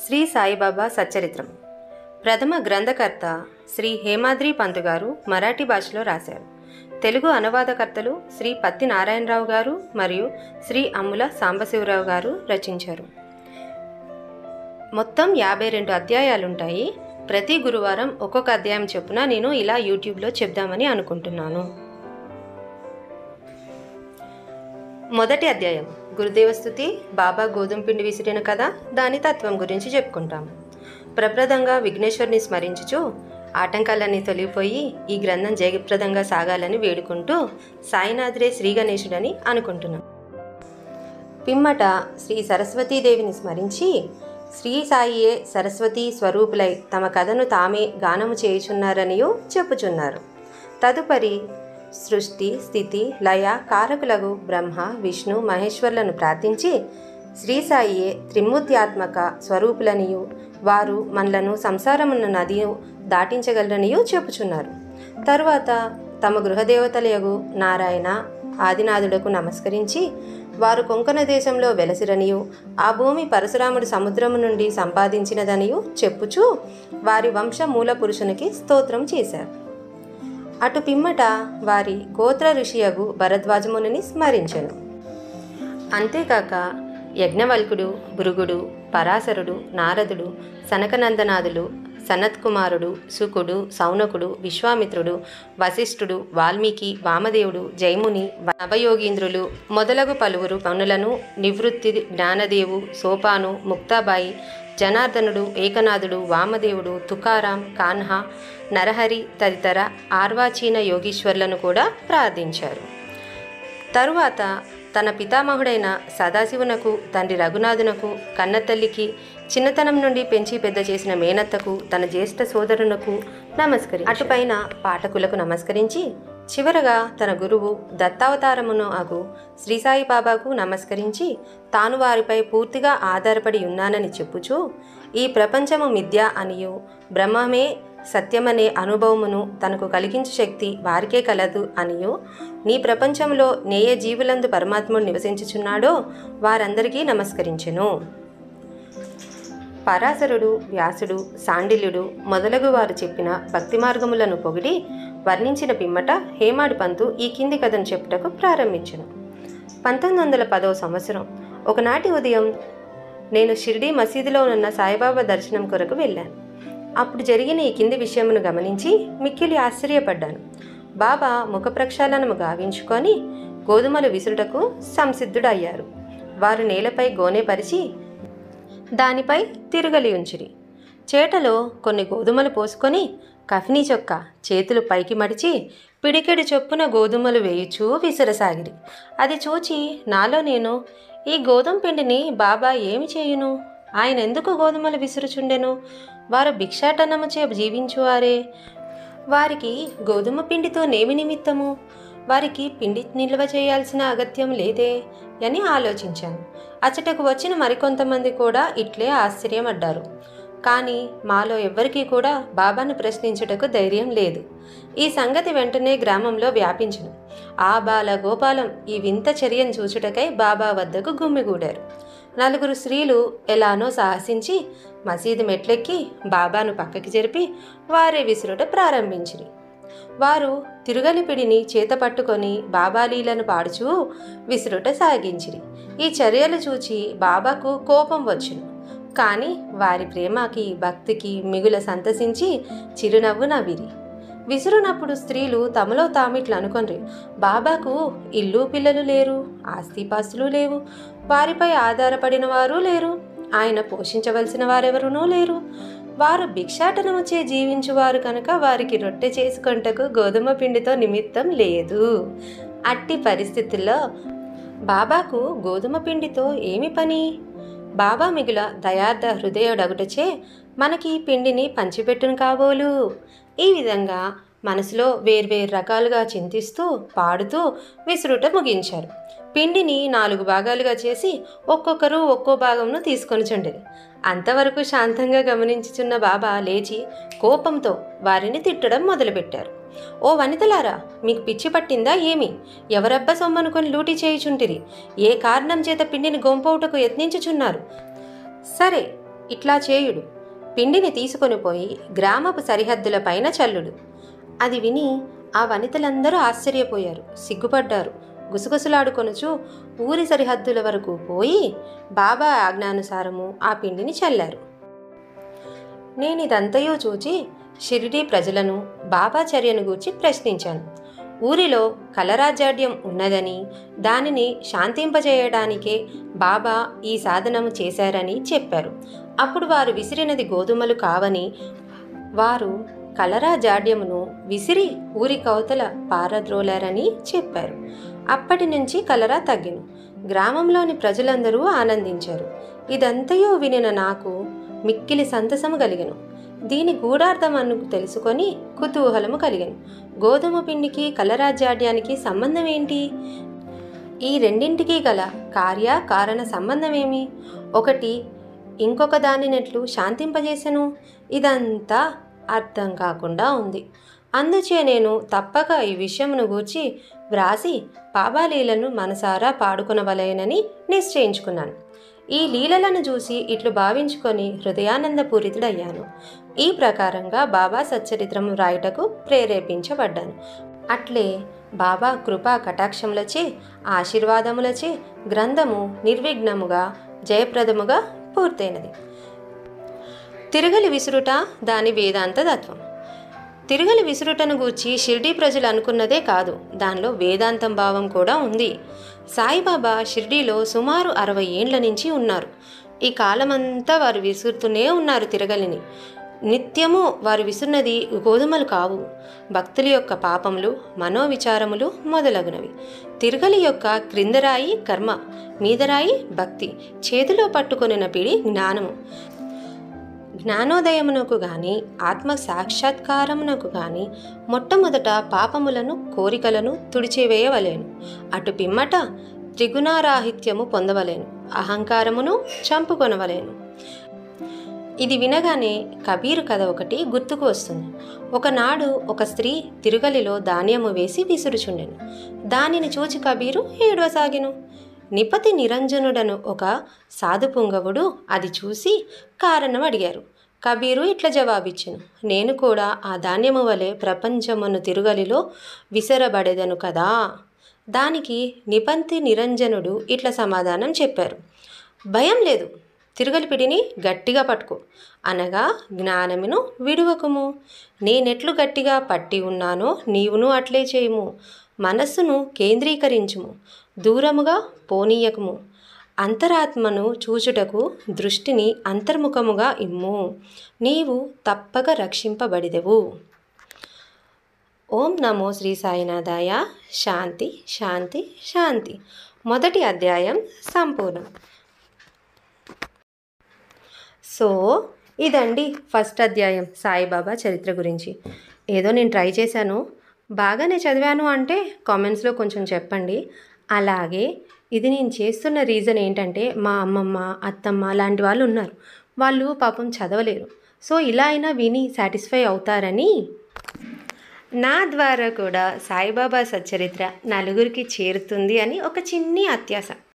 శ్రీ సాయిబాబా సచ్చరిత్రం ప్రథమ గ్రంథకర్త శ్రీ హేమాద్రి పంతు గారు మరాఠీ భాషలో రాశారు తెలుగు అనువాదకర్తలు శ్రీ పత్తి నారాయణరావు గారు మరియు శ్రీ అమ్ముల సాంబశివరావు గారు రచించారు మొత్తం యాభై రెండు అధ్యాయాలుంటాయి ప్రతి గురువారం ఒక్కొక్క అధ్యాయం చొప్పున నేను ఇలా యూట్యూబ్లో చెప్దామని అనుకుంటున్నాను మొదటి అధ్యాయం గురుదేవస్థుతి బాబా గోధుమ పిండి విసిరిన కథ దాని తత్వం గురించి చెప్పుకుంటాం ప్రప్రదంగా విఘ్నేశ్వరిని స్మరించుచు ఆటంకాలన్నీ తొలగిపోయి ఈ గ్రంథం జయప్రదంగా సాగాలని వేడుకుంటూ సాయినాథ్రే శ్రీ గణేశుడని అనుకుంటున్నాం పిమ్మట శ్రీ సరస్వతీదేవిని స్మరించి శ్రీ సాయియే సరస్వతీ స్వరూపులై తమ కథను తామే గానము చేయుచున్నారనియు చెప్పుచున్నారు తదుపరి సృష్టి స్థితి లయ కారకులకు బ్రహ్మ విష్ణు మహేశ్వర్లను ప్రార్థించి శ్రీ సాయియే త్రిమూర్త్యాత్మక స్వరూపులనియు వారు మనలను సంసారమున్న నదియు దాటించగలరనియు చెప్పుచున్నారు తరువాత తమ గృహదేవతలయగు నారాయణ ఆదినాథుడకు నమస్కరించి వారు కొంకణ దేశంలో వెలసిరనియు ఆ భూమి పరశురాముడు సముద్రము నుండి సంపాదించినదనియు చెప్పుచూ వారి వంశ మూల పురుషునికి స్తోత్రం చేశారు అటు పిమ్మట వారి గోత్ర ఋషియగు భరద్వాజముని స్మరించెను అంతేకాక యజ్ఞవల్కుడు భృగుడు పరాశరుడు నారదుడు సనకనందనాథులు సనత్కుమారుడు సుకుడు సౌనకుడు విశ్వామిత్రుడు వశిష్ఠుడు వాల్మీకి వామదేవుడు జైముని నవయోగీంద్రులు మొదలగు పలువురు పనులను నివృత్తి జ్ఞానదేవు సోపాను ముక్తాబాయి జనార్దనుడు ఏకనాథుడు వామదేవుడు తుకారాం కాన్హా నరహరి తదితర ఆర్వాచీన యోగీశ్వర్లను కూడా ప్రార్థించారు తరువాత తన పితామహుడైన సదాశివునకు తండ్రి రఘునాథునకు కన్నతల్లికి చిన్నతనం నుండి పెంచి పెద్ద చేసిన మేనత్తకు తన జ్యేష్ఠ సోదరునకు నమస్కరి అటుపైన పాఠకులకు నమస్కరించి చివరగా తన గురువు దత్తావతారమును అగు శ్రీసాయి బాబాకు నమస్కరించి తాను వారిపై పూర్తిగా ఆధారపడి ఉన్నానని చెప్పుచూ ఈ ప్రపంచము మిథ్య అనియు బ్రహ్మమే సత్యమనే అనుభవమును తనకు కలిగించు శక్తి వారికే కలదు అనియు నీ ప్రపంచంలో నేయ జీవులందు పరమాత్ముడు నివసించుచున్నాడో వారందరికీ నమస్కరించెను పరాశరుడు వ్యాసుడు సాండిల్యుడు మొదలగు వారు చెప్పిన భక్తి మార్గములను పొగిడి వర్ణించిన పిమ్మట హేమాడి పంతు ఈ కింది కథను చెప్పుటకు ప్రారంభించెను పంతొమ్మిది వందల పదవ సంవత్సరం ఒకనాటి ఉదయం నేను షిర్డీ మసీదులో ఉన్న సాయిబాబా దర్శనం కొరకు వెళ్ళాను అప్పుడు జరిగిన ఈ కింది విషయమును గమనించి మిక్కిలి ఆశ్చర్యపడ్డాను బాబా ముఖ ప్రక్షాళనము గావించుకొని గోధుమలు విసురుటకు సంసిద్ధుడయ్యారు వారు నేలపై గోనె పరిచి దానిపై తిరగలి ఉంచిరి చేటలో కొన్ని గోధుమలు పోసుకొని కఫినీ చొక్క చేతులు పైకి మడిచి పిడికెడి చొప్పున గోధుమలు వేయుచూ విసరసాగిరి అది చూచి నాలో నేను ఈ గోధుమ పిండిని బాబా ఏమి చేయును ఆయన ఎందుకు గోధుమలు విసురుచుండెను వారు భిక్షాటనముచే జీవించువారే వారికి గోధుమ పిండితో నేమి నిమిత్తము వారికి పిండి నిల్వ చేయాల్సిన అగత్యం లేదే అని ఆలోచించాను అచ్చటకు వచ్చిన మరికొంతమంది కూడా ఇట్లే ఆశ్చర్యపడ్డారు కానీ మాలో ఎవ్వరికీ కూడా బాబాను ప్రశ్నించుటకు ధైర్యం లేదు ఈ సంగతి వెంటనే గ్రామంలో వ్యాపించును ఆ బాల గోపాలం ఈ వింత చర్యను చూచుటకై బాబా వద్దకు గుమ్మిగూడారు నలుగురు స్త్రీలు ఎలానో సాహసించి మసీదు మెట్లెక్కి బాబాను పక్కకి జరిపి వారే విసురుట ప్రారంభించిరి వారు తిరుగలి పిడిని చేత పట్టుకొని బాబా లీలను పాడుచూ విసురుట సాగించిరి ఈ చర్యలు చూచి బాబాకు కోపం వచ్చును కానీ వారి ప్రేమకి భక్తికి మిగుల సంతసించి చిరునవ్వు నవ్విరి విసురునప్పుడు స్త్రీలు తమలో తామిట్లు అనుకొనరి బాబాకు ఇల్లు పిల్లలు లేరు ఆస్తిపాస్తులు లేవు వారిపై ఆధారపడిన వారు లేరు ఆయన పోషించవలసిన వారెవరునూ లేరు వారు భిక్షాటనముచే జీవించువారు కనుక వారికి రొట్టె చేసుకొంటకు గోధుమ పిండితో నిమిత్తం లేదు అట్టి పరిస్థితుల్లో బాబాకు గోధుమ పిండితో ఏమి పని బాబా మిగుల దయార్థ హృదయుడగుటచే మనకి పిండిని పంచిపెట్టును కాబోలు ఈ విధంగా మనసులో వేర్వేరు రకాలుగా చింతిస్తూ పాడుతూ విసురుట ముగించారు పిండిని నాలుగు భాగాలుగా చేసి ఒక్కొక్కరు ఒక్కో భాగంను తీసుకొని చుండేది అంతవరకు శాంతంగా గమనించుచున్న బాబా లేచి కోపంతో వారిని తిట్టడం మొదలుపెట్టారు ఓ వనితలారా మీకు పిచ్చి పట్టిందా ఏమి ఎవరబ్బ సొమ్మనుకొని లూటి చేయుచుంటిరి ఏ కారణం చేత పిండిని గొంపవుటకు యత్నించుచున్నారు సరే ఇట్లా చేయుడు పిండిని తీసుకొని పోయి గ్రామపు సరిహద్దుల పైన చల్లుడు అది విని ఆ వనితలందరూ ఆశ్చర్యపోయారు సిగ్గుపడ్డారు గుసగుసలాడుకొనుచు ఊరి సరిహద్దుల వరకు పోయి బాబా ఆజ్ఞానుసారము ఆ పిండిని చల్లారు నేనిదంతయో చూచి షిరిడీ ప్రజలను బాబా చర్యను గూర్చి ప్రశ్నించాను ఊరిలో కలరాజాడ్యం ఉన్నదని దానిని శాంతింపజేయడానికే బాబా ఈ సాధనము చేశారని చెప్పారు అప్పుడు వారు విసిరినది గోధుమలు కావని వారు కలరా జాడ్యమును విసిరి ఊరి కవతల పారద్రోలారని చెప్పారు అప్పటి నుంచి కలరా తగ్గిను గ్రామంలోని ప్రజలందరూ ఆనందించారు ఇదంతయో వినిన నాకు మిక్కిలి సంతసము కలిగెను దీని గూఢార్థం అను తెలుసుకొని కుతూహలము కలిగెను గోధుమ పిండికి కలరాజాడ్యానికి సంబంధం ఏంటి ఈ రెండింటికి గల కార్య కారణ సంబంధమేమి ఒకటి ఇంకొక దానినెట్లు శాంతింపజేసెను ఇదంతా అర్థం కాకుండా ఉంది అందుచే నేను తప్పక ఈ విషయమును గూర్చి వ్రాసి పాబాలీలను మనసారా పాడుకొనవలేనని నిశ్చయించుకున్నాను ఈ లీలలను చూసి ఇట్లు భావించుకొని హృదయానందపూరితుడయ్యాను ఈ ప్రకారంగా బాబా సచ్చరిత్రము రాయుటకు ప్రేరేపించబడ్డాను అట్లే బాబా కృపా కటాక్షములచే ఆశీర్వాదములచే గ్రంథము నిర్విఘ్నముగా జయప్రదముగా పూర్తయినది తిరగలి విసురుట దాని వేదాంత తత్వం తిరగలి విసురుటను గూర్చి షిర్డీ ప్రజలు అనుకున్నదే కాదు దానిలో వేదాంతం భావం కూడా ఉంది సాయిబాబా షిర్డీలో సుమారు అరవై ఏండ్ల నుంచి ఉన్నారు ఈ కాలమంతా వారు విసురుతూనే ఉన్నారు తిరగలిని నిత్యము వారు విసున్నది గోధుమలు కావు భక్తుల యొక్క పాపములు మనోవిచారములు మొదలగునవి తిరగలి యొక్క క్రిందరాయి కర్మ మీదరాయి భక్తి చేతిలో పట్టుకొనిన పిడి జ్ఞానము జ్ఞానోదయమునకు గాని ఆత్మ సాక్షాత్కారమునకు గాని మొట్టమొదట పాపములను కోరికలను తుడిచివేయవలేను అటు పిమ్మట త్రిగుణారాహిత్యము పొందవలేను అహంకారమును చంపుకొనవలేను ఇది వినగానే కబీరు కథ ఒకటి గుర్తుకు వస్తుంది ఒకనాడు ఒక స్త్రీ తిరుగలిలో ధాన్యము వేసి విసురుచుండెను దానిని చూచి కబీరు ఏడవసాగెను నిపతి నిరంజనుడను ఒక సాధు పుంగవుడు అది చూసి కారణం అడిగారు కబీరు ఇట్లా జవాబిచ్చెను నేను కూడా ఆ ధాన్యము వలె ప్రపంచమును తిరుగలిలో విసరబడేదను కదా దానికి నిపంతి నిరంజనుడు ఇట్లా సమాధానం చెప్పారు భయం లేదు తిరుగలిపిడిని గట్టిగా పట్టుకో అనగా జ్ఞానమును విడువకుము నేనెట్లు గట్టిగా పట్టి ఉన్నానో నీవును అట్లే చేయుము మనస్సును కేంద్రీకరించుము దూరముగా పోనీయకము అంతరాత్మను చూచుటకు దృష్టిని అంతర్ముఖముగా ఇమ్ము నీవు తప్పక రక్షింపబడిదెవు ఓం నమో శ్రీ సాయినాథాయ శాంతి శాంతి శాంతి మొదటి అధ్యాయం సంపూర్ణం సో ఇదండి ఫస్ట్ అధ్యాయం సాయిబాబా చరిత్ర గురించి ఏదో నేను ట్రై చేశాను బాగానే చదివాను అంటే కామెంట్స్లో కొంచెం చెప్పండి అలాగే ఇది నేను చేస్తున్న రీజన్ ఏంటంటే మా అమ్మమ్మ అత్తమ్మ లాంటి వాళ్ళు ఉన్నారు వాళ్ళు పాపం చదవలేరు సో ఇలా అయినా విని సాటిస్ఫై అవుతారని నా ద్వారా కూడా సాయిబాబా సచ్చరిత్ర నలుగురికి చేరుతుంది అని ఒక చిన్ని అత్యాస